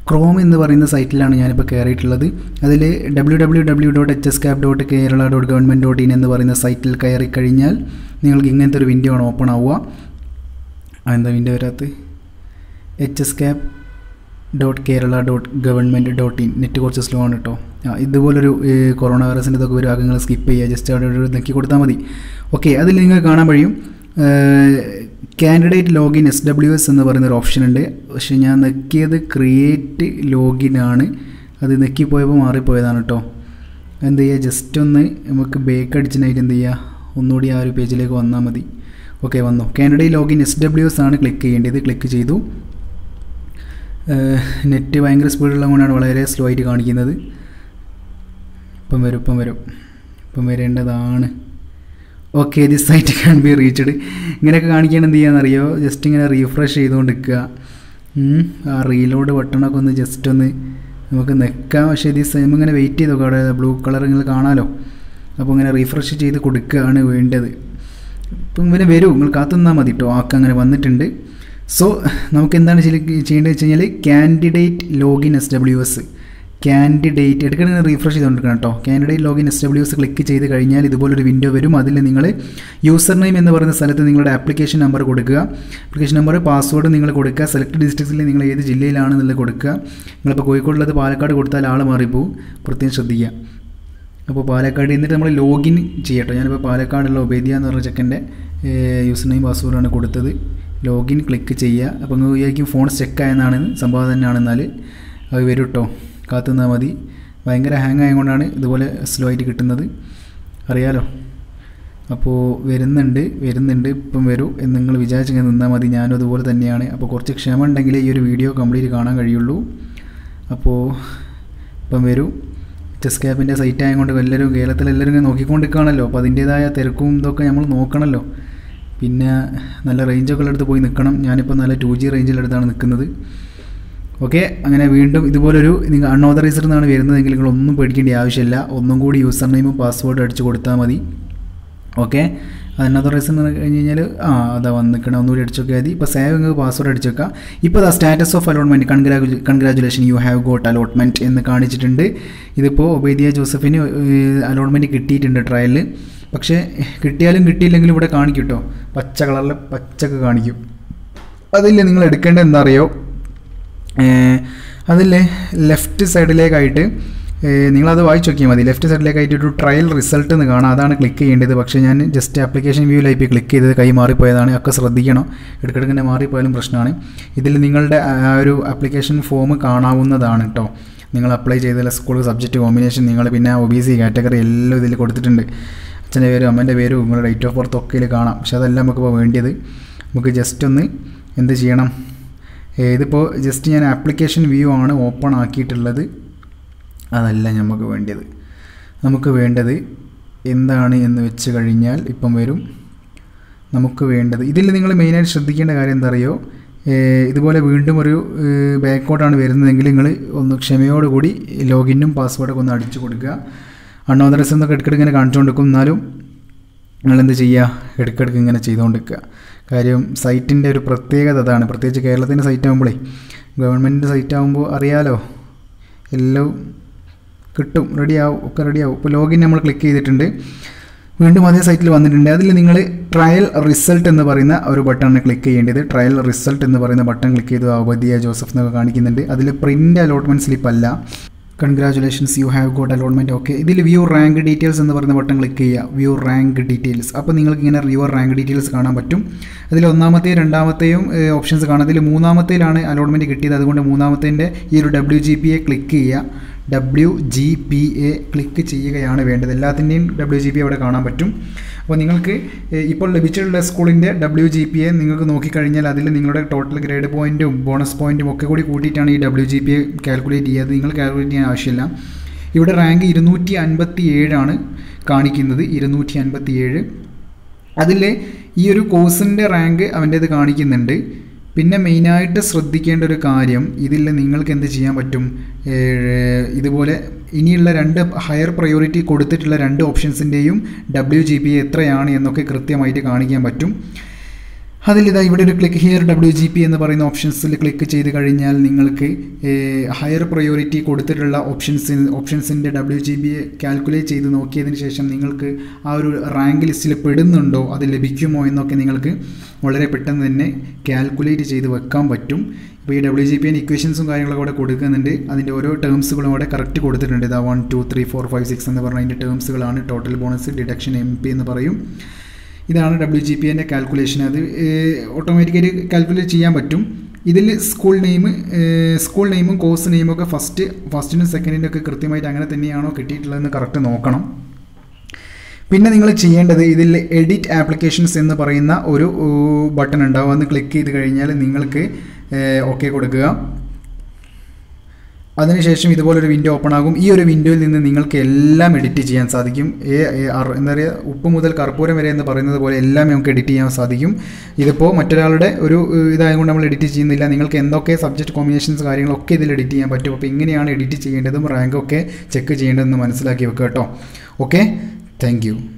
Chrome എന്ന് പറയുന്ന സൈറ്റിലാണ് ഞാനിപ്പോൾ കയറിയിട്ടുള്ളത് അതിൽ W W W dot H S cab dot Kerala dot government dot in എന്ന് പറയുന്ന സൈറ്റിൽ കയറി കഴിഞ്ഞാൽ നിങ്ങൾക്ക് ഇങ്ങനത്തെ ഒരു വിൻഡോ ആണ് ഓപ്പൺ ആവുക ആ, എന്താ വിൻഡോ വരാത്ത H S cab dot Kerala dot government dot in net കുറച്ച് സ്ലോ ആണ് കേട്ടോ ആ ഇതുപോലൊരു ഏ, കൊറോണ വൈറസിൻ്റെ ഇതൊക്കെ വരും നിങ്ങൾ സ്കിപ്പ് ചെയ്യുക ജസ്റ്റ് അവിടെ ഒരു നെക്കി കൊടുത്താൽ മതി ഓക്കെ അതിൽ നിങ്ങൾക്ക് കാണാൻ കഴിയും candidate login S W S എന്ന് പറയുന്ന ഒരു ഓപ്ഷൻ ഉണ്ട് പക്ഷേ ഞാൻ നെക്കിയത് ക്രിയേറ്റ് ലോഗിൻ ആണ് അത് നെക്കിപ്പോയപ്പോൾ മാറിപ്പോയതാണ് കേട്ടോ എന്ത് ചെയ്യുക ജസ്റ്റ് ഒന്ന് നമുക്ക് ബേക്ക് അടിച്ചിനായിട്ട് എന്ത് ചെയ്യുക ഒന്നുകൂടി ആ ഒരു പേജിലേക്ക് വന്നാൽ മതി ഓക്കെ വന്നു candidate login S W S ആണ് ക്ലിക്ക് ചെയ്യേണ്ടത് ക്ലിക്ക് ചെയ്തു നെറ്റ് ഭയങ്കര സ്പീഡുള്ളത് കൊണ്ടാണ് വളരെ സ്ലോ ആയിട്ട് കാണിക്കുന്നത് ഇപ്പം വരും ഇപ്പം വരും ഇപ്പം വരേണ്ടതാണ് okay this site can be reached ഇങ്ങനെയൊക്കെ കാണിക്കാൻ എന്ത് ചെയ്യാന്നറിയോ ജസ്റ്റ് ഇങ്ങനെ റീഫ്രഷ് ചെയ്തുകൊണ്ട് നിൽക്കുക ഉം, ആ റീലോഡ് ബട്ടണൊക്കെ ഒന്ന് ജസ്റ്റ് ഒന്ന് നമുക്ക് നിൽക്കാം പക്ഷേ ഇത് സെയിം ഇങ്ങനെ വെയിറ്റ് ചെയ്ത് നോക്കാം അവിടെ ബ്ലൂ കളർ നിങ്ങൾ കാണാമല്ലോ അപ്പോൾ ഇങ്ങനെ റീഫ്രഷ് ചെയ്ത് കൊടുക്കുകയാണ് വേണ്ടത് ഇപ്പം ഇവനെ വരും നിങ്ങൾ കാത്തുനിന്നാൽ മതി കേട്ടോ ആക്ക അങ്ങനെ വന്നിട്ടുണ്ട് സോ നമുക്ക് എന്താണ് ചെയ്യ- ചെയ്യേണ്ടത് വെച്ച് കഴിഞ്ഞാൽ candidate login S W S candidate എടുക്കണം റീഫ്രഷ് ചെയ്തുകൊണ്ടിരിക്കണം കേട്ടോ candidate login S W S click ചെയ്ത് കഴിഞ്ഞാൽ ഇതുപോലൊരു വിൻഡോ വരും അതിൽ നിങ്ങൾ യൂസർ നെയിം എന്ന് പറയുന്ന സ്ഥലത്ത് നിങ്ങളുടെ ആപ്ലിക്കേഷൻ നമ്പർ കൊടുക്കുക ആപ്ലിക്കേഷൻ നമ്പർ പാസ്വേഡ് നിങ്ങൾ കൊടുക്കുക സെലക്ട് ഡിസ്ട്രിക്റ്റിൽ നിങ്ങൾ ഏത് ജില്ലയിലാണെന്നുള്ളത് കൊടുക്കുക നിങ്ങളിപ്പോൾ കോഴിക്കോടുള്ളത് പാലക്കാട് കൊടുത്താൽ ആൾ മാറിപ്പോവും പ്രത്യേകം ശ്രദ്ധിക്കുക അപ്പോൾ പാലക്കാട് എന്നിട്ട് നമ്മൾ ലോഗിൻ ചെയ്യട്ടോ ഞാനിപ്പോൾ പാലക്കാടുള്ള ഒബേദിയ എന്ന് പറഞ്ഞ ചെക്കൻ്റെ യൂസർ നെയിം പാസ്വേഡാണ് കൊടുത്തത് ലോഗിൻ ക്ലിക്ക് ചെയ്യുക അപ്പോൾ നിങ്ങൾ വിചാരിക്കും ഫോൺ സ്റ്റക്ക് ആയെന്നാണ് സംഭവം തന്നെയാണെന്നാൽ അത് വരും കേട്ടോ കാത്തുനിന്നാൽ മതി ഭയങ്കര ഹാങ് ആയതുകൊണ്ടാണ് ഇതുപോലെ സ്ലോ ആയിട്ട് കിട്ടുന്നത് അറിയാലോ അപ്പോൾ വരുന്നുണ്ട് വരുന്നുണ്ട് ഇപ്പം വരൂ എന്ന് നിങ്ങൾ വിചാരിച്ചിങ്ങനെ നിന്നാൽ മതി ഞാനും അതുപോലെ തന്നെയാണ് അപ്പോൾ കുറച്ച് ക്ഷമ ഉണ്ടെങ്കിലേ ഈ ഒരു വീഡിയോ കംപ്ലീറ്റ് കാണാൻ കഴിയുള്ളൂ അപ്പോൾ ഇപ്പം വരൂ ചെസ് ക്യാപ്പിൻ്റെ സൈറ്റ് ആയതുകൊണ്ട് എല്ലാവരും കേരളത്തിൽ എല്ലാവരും ഇങ്ങനെ നോക്കിക്കൊണ്ടിരിക്കുകയാണല്ലോ അപ്പോൾ അതിൻ്റേതായ തിരക്കും ഇതൊക്കെ നമ്മൾ നോക്കണമല്ലോ പിന്നെ നല്ല റേഞ്ചൊക്കെ ഉള്ളിടത്ത് പോയി നിൽക്കണം ഞാനിപ്പോൾ നല്ല ടു ജി റേഞ്ചിലെടുത്താണ് നിൽക്കുന്നത് ഓക്കെ അങ്ങനെ വീണ്ടും ഇതുപോലൊരു നിങ്ങൾ അൺഓതറൈസ്ഡ് എന്നാണ് വരുന്നതെങ്കിൽ നിങ്ങൾ ഒന്നും പേടിക്കേണ്ട ആവശ്യമില്ല ഒന്നും കൂടി യൂസർ നെയിമും പാസ്വേഡും അടിച്ച് കൊടുത്താൽ മതി ഓക്കെ അൺഓതറൈസ്ഡ് എന്ന് കഴിഞ്ഞ് കഴിഞ്ഞാൽ ആ അതാ വന്ന് നിൽക്കണം ഒന്നുകൂടി അടിച്ച് നോക്കിയാൽ മതി ഇപ്പോൾ സേവ് നിങ്ങൾക്ക് പാസ്വേഡ് അടിച്ച് വെക്കാം ഇപ്പോൾ ദ സ്റ്റാറ്റസ് ഓഫ് അലോട്ട്മെൻറ്റ് കൺഗ്രാജു congratulation you have got allotment എന്ന് കാണിച്ചിട്ടുണ്ട് ഇതിപ്പോൾ ഒബേദിയ ജോസഫിന് അലോട്ട്മെൻറ്റ് കിട്ടിയിട്ടുണ്ട് ട്രയലിൽ പക്ഷേ കിട്ടിയാലും കിട്ടിയില്ലെങ്കിലും ഇവിടെ കാണിക്കും കേട്ടോ പച്ച കളറിൽ പച്ചക്ക് കാണിക്കും അതിൽ നിങ്ങൾ എടുക്കേണ്ടത് എന്താ അറിയോ അതിൽ ലെഫ്റ്റ് സൈഡിലേക്കായിട്ട് ഏഹ് നിങ്ങളത് വായിച്ച് നോക്കിയാൽ മതി ലെഫ്റ്റ് സൈഡിലേക്കായിട്ട് ഒരു ട്രയൽ റിസൾട്ട് എന്ന് കാണാം അതാണ് ക്ലിക്ക് ചെയ്യേണ്ടത് പക്ഷേ ഞാൻ ജസ്റ്റ് ആപ്ലിക്കേഷൻ വ്യൂവിലായി ഇപ്പോൾ ക്ലിക്ക് ചെയ്തത് കൈ മാറിപ്പോയതാണ് ഒക്കെ ശ്രദ്ധിക്കണം ഇടയ്ക്കിടയ്ക്ക് തന്നെ മാറിപ്പോയാലും പ്രശ്നമാണ് ഇതിൽ നിങ്ങളുടെ ആ ഒരു ആപ്ലിക്കേഷൻ ഫോം കാണാവുന്നതാണ് കേട്ടോ നിങ്ങൾ അപ്ലൈ ചെയ്ത സ്കൂൾ സബ്ജക്റ്റ് കോമ്പിനേഷൻ നിങ്ങൾ പിന്നെ ഒ ബി സി കാറ്റഗറി എല്ലാം ഇതിൽ കൊടുത്തിട്ടുണ്ട് അച്ഛൻ്റെ പേരും അമ്മേൻ്റെ പേരും നിങ്ങളുടെ ഡേറ്റ് ഓഫ് ബർത്ത് ഒക്കെ ഇതിൽ കാണാം പക്ഷേ അതെല്ലാം നമുക്കിപ്പോൾ വേണ്ടിയത് നമുക്ക് ജസ്റ്റ് ഒന്ന് എന്ത് ചെയ്യണം ഏ, ഇതിപ്പോൾ ജസ്റ്റ് ഞാൻ ആപ്ലിക്കേഷൻ വ്യൂ ആണ് ഓപ്പൺ ആക്കിയിട്ടുള്ളത് അതല്ല നമുക്ക് വേണ്ടത് നമുക്ക് വേണ്ടത് എന്താണ് എന്ന് വെച്ച് കഴിഞ്ഞാൽ ഇപ്പം വരും നമുക്ക് വേണ്ടത് ഇതിൽ നിങ്ങൾ മെയിനായിട്ട് ശ്രദ്ധിക്കേണ്ട കാര്യം എന്താ അറിയോ ഏ, ഇതുപോലെ വീണ്ടും ഒരു ബാക്കോട്ടാണ് വരുന്നതെങ്കിൽ നിങ്ങൾ ഒന്ന് ക്ഷമയോടുകൂടി ലോഗിനും പാസ്വേഡൊക്കെ ഒന്ന് അടിച്ചു കൊടുക്കുക അൺഓതറൈസ് എന്നൊക്കെ ഇടയ്ക്കിടയ്ക്ക് ഇങ്ങനെ കാണിച്ചുകൊണ്ടിരിക്കും എന്നാലും നിങ്ങളെന്ത് ചെയ്യുക ഇടയ്ക്കിടയ്ക്ക് ഇങ്ങനെ ചെയ്തുകൊണ്ടിരിക്കുക കാര്യം സൈറ്റിൻ്റെ ഒരു പ്രത്യേകത അതാണ് പ്രത്യേകിച്ച് കേരളത്തിൻ്റെ സൈറ്റ് ആകുമ്പോഴേ ഗവൺമെൻറ്റിൻ്റെ സൈറ്റ് ആകുമ്പോൾ അറിയാലോ എല്ലാം കിട്ടും റെഡിയാവും ഒക്കെ റെഡിയാവും ഇപ്പോൾ ലോഗിൻ നമ്മൾ ക്ലിക്ക് ചെയ്തിട്ടുണ്ട് വീണ്ടും അതേ സൈറ്റിൽ വന്നിട്ടുണ്ട് അതിൽ നിങ്ങൾ ട്രയൽ റിസൾട്ട് എന്ന് പറയുന്ന ഒരു ബട്ടണാണ് ക്ലിക്ക് ചെയ്യേണ്ടത് ട്രയൽ റിസൾട്ട് എന്ന് പറയുന്ന ബട്ടൺ ക്ലിക്ക് ചെയ്തു അവധിയ ജോസഫ് എന്നൊക്കെ കാണിക്കുന്നുണ്ട് അതിൽ പ്രിൻ്റ് അലോട്ട്മെൻറ്റ് സ്ലിപ്പ് അല്ല congratulations you have got allotment okay ഇതിൽ വ്യൂ റാങ്ക് ഡീറ്റെയിൽസ് എന്ന് പറയുന്ന ബട്ടൺ ക്ലിക്ക് ചെയ്യുക വ്യൂ റാങ്ക് ഡീറ്റെയിൽസ് അപ്പോൾ നിങ്ങൾക്ക് ഇങ്ങനെ റിവർ റാങ്ക് ഡീറ്റെയിൽസ് കാണാൻ പറ്റും അതിൽ ഒന്നാമത്തെയും രണ്ടാമത്തെയും ഓപ്ഷൻസ് കാണാം അതിൽ മൂന്നാമത്തേലാണ് അലോട്ട്മെൻറ്റ് കിട്ടിയത് അതുകൊണ്ട് മൂന്നാമത്തേൻ്റെ ഈ ഒരു W G P A click ചെയ്യുക W G P A click ചെയ്യുകയാണ് വേണ്ടത് എല്ലാത്തിൻ്റെയും ഡബ്ല്യു ജി പി അവിടെ കാണാൻ പറ്റും അപ്പോൾ നിങ്ങൾക്ക് ഏഹ്, ഇപ്പോൾ ലഭിച്ചിട്ടുള്ള സ്കൂളിൻ്റെ ഡബ്ല്യു ജി പി എ നിങ്ങൾക്ക് നോക്കിക്കഴിഞ്ഞാൽ അതിൽ നിങ്ങളുടെ ടോട്ടൽ ഗ്രേഡ് പോയിൻറ്റും ബോണസ് പോയിൻറ്റും ഒക്കെ കൂടി കൂട്ടിയിട്ടാണ് ഈ W G P A calculate ചെയ്യുക അത് നിങ്ങൾ കാൽക്കുലേറ്റ് ചെയ്യാൻ ആവശ്യമില്ല ഇവിടെ റാങ്ക് ഇരുന്നൂറ്റി അൻപത്തി ഏഴാണ് കാണിക്കുന്നത് ഇരുന്നൂറ്റി അൻപത്തി ഏഴ് അതിൽ ഈ ഒരു കോഴ്സിൻ്റെ റാങ്ക് അവൻ്റേത് കാണിക്കുന്നുണ്ട് പിന്നെ മെയിനായിട്ട് ശ്രദ്ധിക്കേണ്ട ഒരു കാര്യം ഇതിൽ നിങ്ങൾക്ക് എന്ത് ചെയ്യാൻ പറ്റും ഏഹ് ഇതുപോലെ ഇനിയുള്ള രണ്ട് ഹയർ പ്രയോറിറ്റി കൊടുത്തിട്ടുള്ള രണ്ട് ഓപ്ഷൻസിൻ്റെയും ഡബ്ല്യു ജി പി എത്രയാണ് എന്നൊക്കെ കൃത്യമായിട്ട് കാണിക്കാൻ പറ്റും അതിലിതാ ഇവിടെ ഒരു click here W G P എന്ന് പറയുന്ന ഓപ്ഷൻസിൽ ക്ലിക്ക് ചെയ്ത് കഴിഞ്ഞാൽ നിങ്ങൾക്ക് ഹയർ പ്രയോറിറ്റി കൊടുത്തിട്ടുള്ള ഓപ്ഷൻസ് ഓപ്ഷൻസിൻ്റെ ഡബ്ല്യു ജി ബി കാൽക്കുലേറ്റ് ചെയ്ത് നോക്കിയതിന് ശേഷം നിങ്ങൾക്ക് ആ ഒരു റാങ്ക് ലിസ്റ്റിൽ പെടുന്നുണ്ടോ അത് ലഭിക്കുമോ എന്നൊക്കെ നിങ്ങൾക്ക് വളരെ പെട്ടെന്ന് തന്നെ കാൽക്കുലേറ്റ് ചെയ്ത് വെക്കാൻ പറ്റും ഇപ്പോൾ ഈ ഡബ്ല്യു ജി പി എൻ്റെ ഇക്വേഷൻസും കാര്യങ്ങളൊക്കെ അവിടെ കൊടുക്കുന്നുണ്ട് അതിൻ്റെ ഓരോ ടേംസുകളും അവിടെ കറക്റ്റ് കൊടുത്തിട്ടുണ്ട് ഇതാ one two three four five six എന്ന് പറഞ്ഞ അതിൻ്റെ ടേംസുകളാണ് total bonus deduction M P എന്ന് പറയും ഇതാണ് ഡബ്ല്യു ജി പി എൻ്റെ കാൽക്കുലേഷൻ അത് ഓട്ടോമാറ്റിക്കായിട്ട് കാൽക്കുലേറ്റ് ചെയ്യാൻ പറ്റും ഇതിൽ സ്കൂൾ നെയിം സ്കൂൾ നെയിമും കോഴ്സ് നെയിമും ഒക്കെ ഫസ്റ്റ് ഫസ്റ്റിനും സെക്കൻഡിനും ഒക്കെ കൃത്യമായിട്ട് അങ്ങനെ തന്നെയാണോ കിട്ടിയിട്ടുള്ളതെന്ന് കറക്റ്റ് നോക്കണം പിന്നെ നിങ്ങൾ ചെയ്യേണ്ടത് ഇതിൽ എഡിറ്റ് ആപ്ലിക്കേഷൻസ് എന്ന് പറയുന്ന ഒരു ബട്ടൺ ഉണ്ടാവും അന്ന് ക്ലിക്ക് ചെയ്ത് കഴിഞ്ഞാൽ നിങ്ങൾക്ക് ഓക്കെ കൊടുക്കുക അതിനുശേഷം ഇതുപോലൊരു വിൻഡോ ഓപ്പൺ ആകും ഈ ഒരു വിൻഡോയിൽ നിന്ന് നിങ്ങൾക്ക് എല്ലാം എഡിറ്റ് ചെയ്യാൻ സാധിക്കും എന്താ പറയുക ഉപ്പ് മുതൽ കർപ്പൂരം വരെ എന്ന് പറയുന്നത് പോലെ എല്ലാം നമുക്ക് എഡിറ്റ് ചെയ്യാൻ സാധിക്കും ഇതിപ്പോൾ മറ്റൊരാളുടെ ഒരു ഇതായതുകൊണ്ട് നമ്മൾ എഡിറ്റ് ചെയ്യുന്നില്ല നിങ്ങൾക്ക് എന്തൊക്കെ സബ്ജക്റ്റ് കോമ്പിനേഷൻസ് കാര്യങ്ങളൊക്കെ ഇതിൽ എഡിറ്റ് ചെയ്യാൻ പറ്റും അപ്പോൾ ഇങ്ങനെയാണ് എഡിറ്റ് ചെയ്യേണ്ടതും റാങ്കൊക്കെ ചെക്ക് ചെയ്യേണ്ടതെന്ന് മനസ്സിലാക്കി വെക്കുക കേട്ടോ ഓക്കെ താങ്ക്